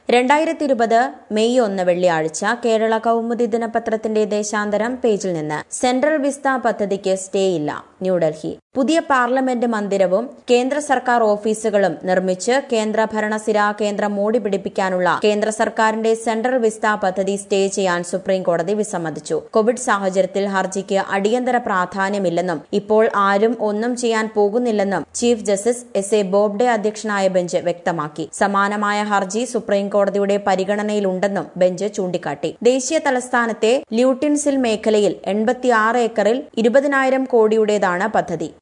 രണ്ടായിരത്തി ഇരുപത് മെയ് ഒന്ന് വെള്ളിയാഴ്ച കേരള കൗമുദി ദിനപത്രത്തിന്റെ ദേശാന്തരം പേജിൽ നിന്ന് സെൻട്രൽ വിസ്ത പദ്ധതിക്ക് സ്റ്റേ ഇല്ല ന്യൂഡൽഹി പുതിയ പാർലമെന്റ് മന്ദിരവും കേന്ദ്ര സർക്കാർ ഓഫീസുകളും നിർമ്മിച്ച് കേന്ദ്ര ഭരണസിരാ കേന്ദ്രം മോടി പിടിപ്പിക്കാനുള്ള കേന്ദ്ര സർക്കാരിന്റെ സെൻട്രൽ വിസ്ത പദ്ധതി സ്റ്റേ ചെയ്യാൻ സുപ്രീം കോടതി വിസമ്മതിച്ചു കോവിഡ് സാഹചര്യത്തിൽ ഹർജിക്ക് അടിയന്തര പ്രാധാന്യമില്ലെന്നും ഇപ്പോൾ ആരും ഒന്നും ചെയ്യാൻ പോകുന്നില്ലെന്നും chief justice S A Bobde അധ്യക്ഷനായ ബെഞ്ച് വ്യക്തമാക്കി സമാനമായ ഹർജി സുപ്രീം കോടതിയുടെ പരിഗണനയിലുണ്ടെന്നും ബെഞ്ച് ചൂണ്ടിക്കാട്ടി ദേശീയ തലസ്ഥാനത്തെ ല്യൂട്ടിൻസിൽ മേഖലയിൽ എൺപത്തിയാറ് ഏക്കറിൽ ഇരുപതിനായിരം കോടിയുടേതാണ് പദ്ധതി